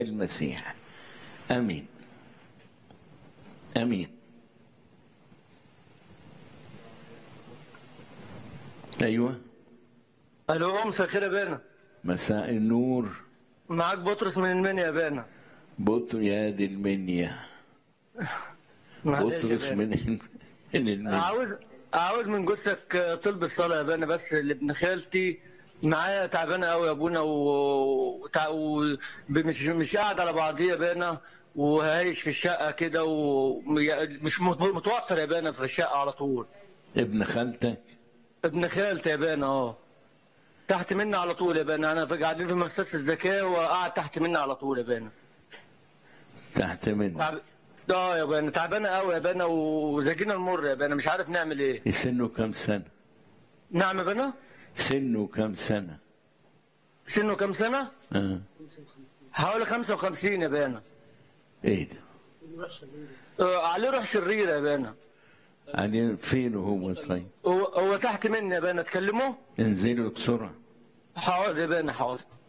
المسيح امين امين ايوه الو مساء الخير يا بانا مساء النور معاك بطرس من المنيا يا بانا بطر يا دي المنيا معلش يا بطرس بانا. من الم- من المنيا عاوز عاوز من جثك طلب الصلاه يا بانا بس لابن خالتي معايا تعبانه قوي يا ابونا و... وتع... و... مش مش قاعد على بعضيه يا بانا وهايش في الشقه كده ومش متوتر يا بانا في الشقه على طول ابن خالتك ابن خالتي يا بانا اه تحت مني على طول يا بانا انا في- قاعدين في مؤسسه الزكاه وقاعد تحت مني على طول يا بانا تحت منه تعب... اه يا بانا تعبانه قوي يا بانا وزاجينا المر يا بانا مش عارف نعمل ايه سنه كم سنه نعم يا بانا سنه كم سنه سنه كام سنه اه حوالي 55 يا بانا ايه ده آه عليه روح شريره يا بانا يعني فين هو طيب هو, هو تحت مني يا بانا تكلمه انزلوا بسرعه حاضر يا بانا حاضر